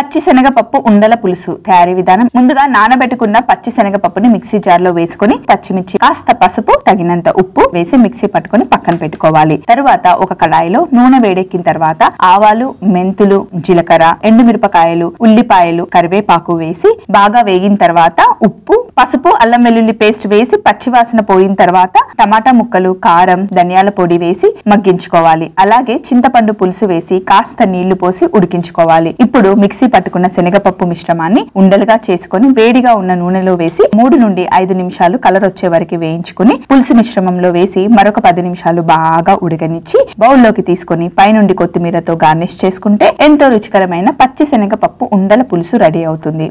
పచ్చి శనగపప్పు ఉండల పులుసు తయారీ విధానం ముందుగా నానబెట్టుకున్న పచ్చి శనగపప్పుని మిక్సీ జార్ లో వేసుకొని పచ్చిమిర్చి కాస్త పసుపు తగినంత ఉప్పు వేసి మిక్సీ పట్టుకొని పక్కన పెట్టుకోవాలి తరువాత ఒక కడాయిలో నూనె వేడెక్కిన తర్వాత ఆవాలు మెంతులు జీలకర్ర ఎండుమిరపకాయలు ఉల్లిపాయలు కరివేపాకు వేసి బాగా వేగిన తర్వాత ఉప్పు పసుపు అల్లం వెల్లుల్లి పేస్ట్ వేసి పచ్చివాసన పోయిన తర్వాత టమాటా ముక్కలు కారం ధనియాల పొడి వేసి మగ్గించుకోవాలి అలాగే చింతపండు పులుసు వేసి కాస్త నీళ్లు పోసి ఉడికించుకోవాలి ఇప్పుడు మిక్సీ పట్టుకున్న శనగపప్పు మిశ్రమాన్ని ఉండలుగా చేసుకొని వేడిగా ఉన్న నూనెలో వేసి మూడు నుండి ఐదు నిమిషాలు కలర్ వచ్చే వరకు వేయించుకుని పులుసు మిశ్రమంలో వేసి మరొక పది నిమిషాలు బాగా ఉడకనిచ్చి బౌల్లోకి తీసుకొని పైనుండి కొత్తిమీరతో గార్నిష్ చేసుకుంటే ఎంతో రుచికరమైన పచ్చి శనగపప్పు ఉండల పులుసు రెడీ అవుతుంది